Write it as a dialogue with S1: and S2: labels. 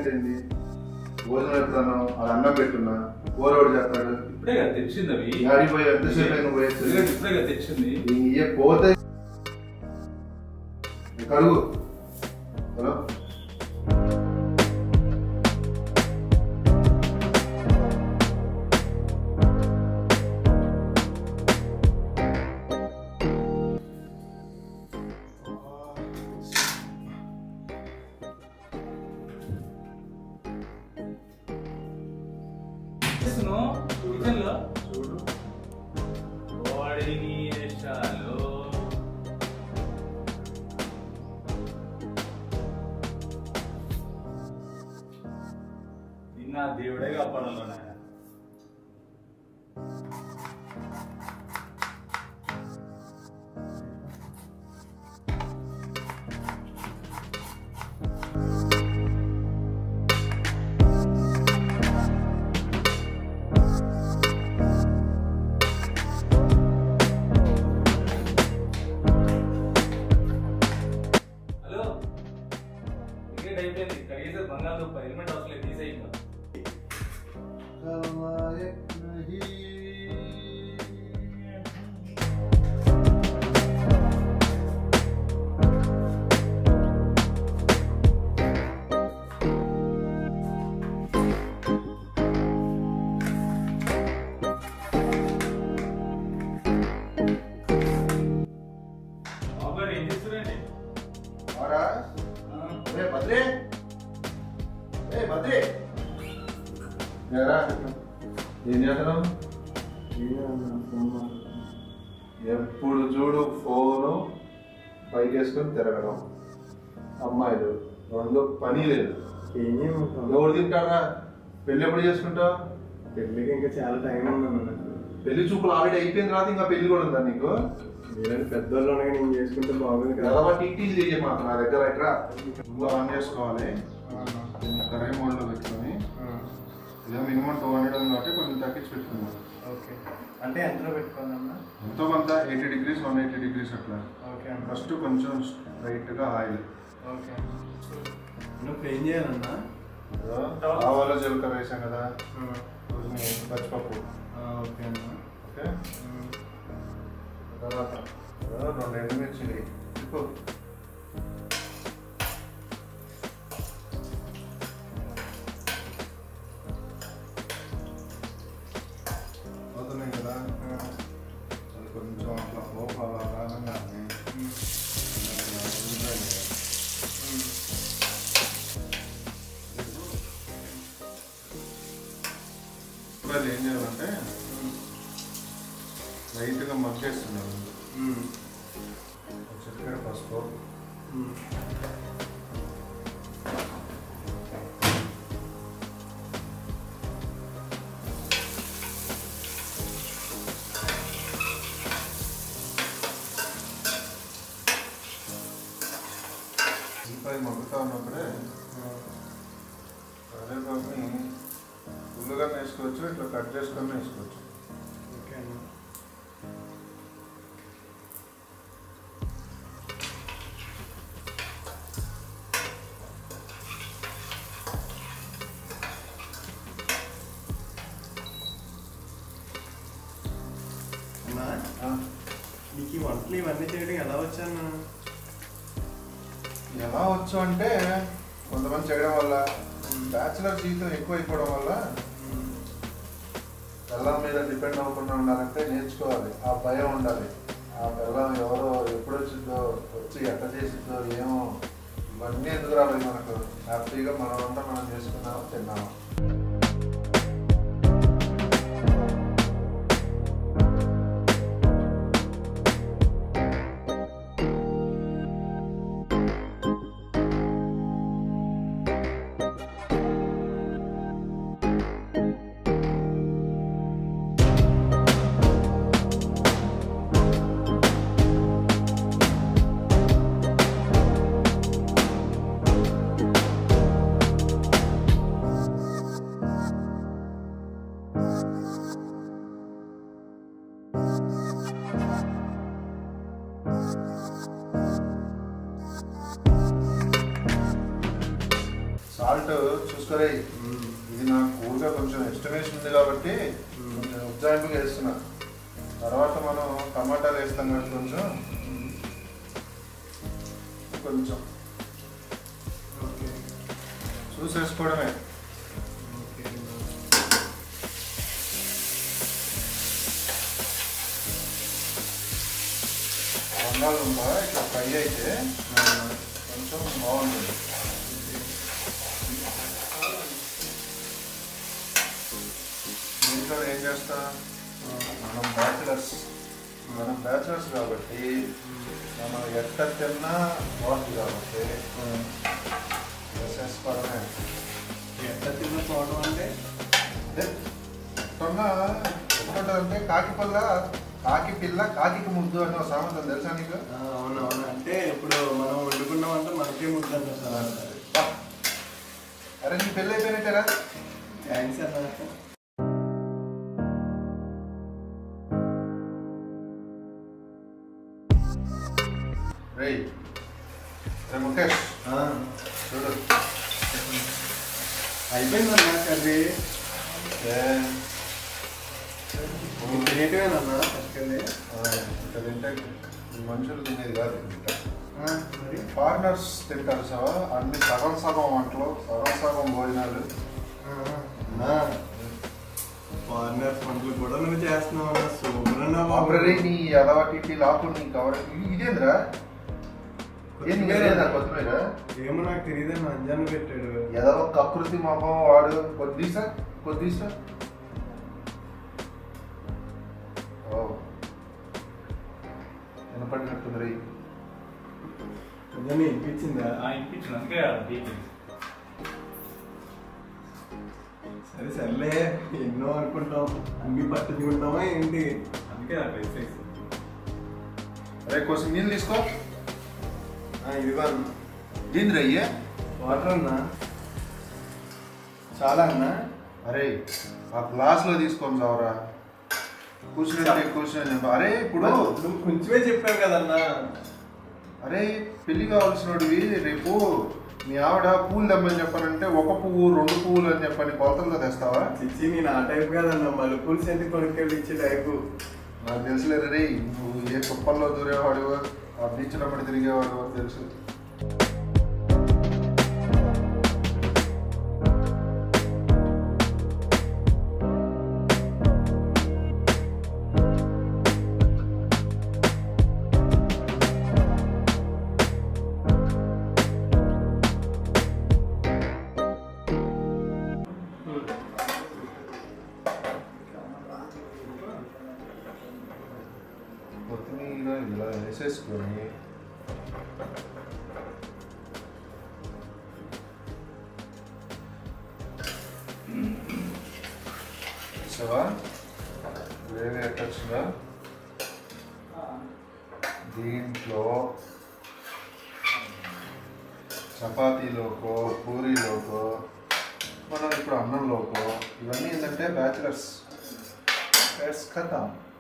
S1: అంటే ఏంది భోజనం ఎప్పుడన్నా అది అన్నం పెట్టున్నా కూర ఒకటి చేస్తాడు
S2: ఇప్పుడే కదా తెచ్చింది అవి
S1: ఆడిపోయి ఎంతసేపు అయినా పోయేస్తుంది
S2: ఎందుకంటే ఇప్పుడే కదా తెచ్చింది
S1: ఇయ్య పోతే కడుగు హలో
S2: చేస్తున్నావు కిచెన్ లో
S1: చూడు
S2: వాడిని వేషాలు నిన్న దేవుడే కాపాడాలి నాయన హలో టికెట్ అయిపోయింది కడిగేసేది బంగాళదుంప హెల్మెట్ అవసరం లేదు తీసేయి ఇంకా బాబు గారు ఏం చేస్తున్నారండి
S1: వాడా ఏ భద్రే ఏ భద్రే ఏరా ఏం చేస్తున్నావు ఎప్పుడు చూడు ఫోను పైకి వేసుకొని తిరగడం అమ్మాయిలు రెండు పని లేదు
S3: ఏం చేయమంటావు
S1: ఎవరు తింటారా పెళ్ళి ఎప్పుడు చేసుకుంటావు
S3: పెళ్ళికి ఇంకా చాలా టైం ఉందన్న
S1: పెళ్లి చూపులు ఆల్రెడీ అయిపోయిన తర్వాత ఇంకా పెళ్లి కూడా ఉందా నీకు
S3: మీరంటే పెద్దోళ్ళు ఉండగా నేను చేసుకుంటే బాగుంది కదా
S1: ఎదవ టీటీలు చెయ్యి మాకు నా దగ్గర ఎట్రా ఇంకో ఆన్ చేసుకోవాలి దీన్ని కర్రీ మోడ్లో పెట్టుకొని ఇదే మినిమం టూ హండ్రెడ్ ఉంది కాబట్టి కొంచెం తగ్గించి పెట్టుకున్నాం
S3: ఓకే అంటే ఎంతలో పెట్టుకోవాలన్నా
S1: ఎంతో కొంత eighty degrees one eighty degrees అట్లా
S3: ఓకే అన్న
S1: ఫస్ట్ కొంచెం లైట్గా ఆయిల్
S3: ఓకే నువ్వు ఏం చేయాలన్నా
S1: ఆవాలో జీలకర్ర వేసాం కదా కొంచెం పచ్చిపప్పు
S3: ఓకే అన్న
S1: ఓకే తర్వాత రెండు ఎండుమిర్చి తిప్పు అవుతున్నాయి కదా అది కొంచెం అట్లా పోపాల రాగానే ఇప్పుడు అది ఏం చేయాలంటే లైట్గా మగ్గేస్తున్నాను చిటికెడ పసుపు ఉల్లిపాయ మగ్గుతా ఉన్నప్పుడే కరివేపాకుని ఫుల్గా వేసుకోవచ్చు ఇట్లా కట్ చేసుకొని వేసుకోవచ్చు
S3: ఓకే అన్న అన్నా
S1: ఆ,
S3: నీకు ఈ వంటలు ఇవన్నీ చేయడం ఎలా వచ్చాను
S1: ఎలా వచ్చు అంటే కొంతమంది చేయడం వల్ల బ్యాచులర్ జీవితం ఎక్కువ అయిపోవడం వల్ల బెల్లం మీద డిపెండ్ అవ్వకుండా ఉండాలంటే నేర్చుకోవాలి ఆ భయం ఉండాలి ఆ బెల్లం ఎవరో ఎప్పుడు వచ్చిందో వచ్చి ఎట్ట చేసిందో ఏమో ఇవన్నీ ఎందుకు రావాలి మనకు హ్యాపీగా మన వంట మనం చేసుకున్నాము తిన్నాము సాల్ట్ చూసుకోరే ఇది నాకు ఊరిగా కొంచెం ఎస్టిమేషన్ ఉంది కాబట్టి కొంచెం ఉజ్జాయింపుగా వేస్తున్నా తర్వాత మనం టమాటాలు వేస్తాం కాబట్టి కొంచెం కొంచెం
S3: ఓకే
S1: చూసేసుకోవడమే
S3: ఓకే
S1: బంగాళదుంప ఇట్లా ఫ్రై అయితే కొంచెం బాగుంటుంది దీంట్లో ఏం చేస్తా మనం బ్యాచులర్స్ మనం బ్యాచులర్స్ కాబట్టి మనం ఎట్ట తిన్నా బాగుంది కాబట్టి వేసేసుకోవడమే
S3: ఎట్ట తిన్న చూడడం అంటే
S1: అదే ఎట్టున్నా ఎట్టుంటుందంటే కాకి పిల్ల కాకి పిల్ల కాకి ముద్దు అనే ఒక సామెత తెలుసా నీకు
S3: ఆ, అవునవును అంటే ఇప్పుడు మనం వండుకున్నామంటే మనకే ముద్దంట సార్
S1: బా. అరే నీ పెళ్ళి అయిపోయినట్టేరా
S3: థ్యాంక్స్ అన్న
S1: రేయ్ రే ముఖేష్
S3: ఆ,
S1: చూడు
S3: అయిపోయిందన్న కర్రీ
S1: ఏ,
S3: నువ్వు తినేటివేనన్నా పట్టుకెళ్ళి
S1: ఆ, ఇక్కడ తింటే ఈ మనుషులు తినేది కాదు ఇంకా
S3: ఆ, మరి
S1: ఫారినర్స్ తింటారు సార్ అన్ని సగం సగం వంటలు సగం సగం భోజనాలు
S3: ఫారినర్స్ వంటలు కూడా నువ్వు చేస్తున్నావు అన్న సూపర్ అన్న బాబు.
S1: ఆపరే నీ అలవాటు ఇట్టి లాపు నీ కవర్ ఇదేంద్రా ఏంది లేదా కొత్తిమీర
S3: ఏమో నాకు తెలియదు అన్న అంజన్ పెట్టాడు
S1: ఏదో ఒక కకృతి మొహం వాడు కొద్దిసా కొద్దిసా ఓ వినపడినట్టుంది రీ
S3: అంజన్ వినిపించిందా
S2: ఆ ఇంపించిన అందుకే డీప్
S3: సరే సర్లే ఎన్నో అనుకుంటాం అన్ని పట్టించుకుంటామా ఏంటి
S2: అందుకే నాకు ఎక్సైజ్
S1: అరే కొంచెం నీళ్ళు తీసుకో
S3: ఆ, ఇదిగో అన్న
S1: దీని రయ్యే
S3: వాటర్ అన్నా చాలా అన్నా
S1: అరే ఆ గ్లాస్ లో తీసుకొని చావరా కూర్చుని కూర్చుని అరే ఇప్పుడు
S3: నువ్వు కొంచెమే చెప్పావు కదన్నా
S1: అరే పెళ్లి కావాల్సినోడివి రేపు మీ ఆవిడ పూలు తెమ్మని చెప్పానంటే ఒక పువ్వు రెండు పువ్వులు అని చెప్పని కొలతలతో తెస్తావా
S3: చిచ్చి నేను ఆ టైప్ కాదన్నా మలుపులు సెంటి కొనుక్కెళ్ళి ఇచ్చే టైపు
S1: నాకు తెలుసులేదు రే నువ్వు ఏ కుప్పల్లో దూరేవాడు ఆ బీచ్ రమ్మడి తిరిగేవాడు అని తెలుసు కొత్తిమీర ఇలా వేసేసుకొని చూసావా గ్రేవీ ఎట్టొచ్చిందా దీంట్లో చపాతీలోకో పూరీలోకో మనం ఇప్పుడు అన్నంలోకో ఇవన్నీ ఏంటంటే బ్యాచిలర్స్ ఖతం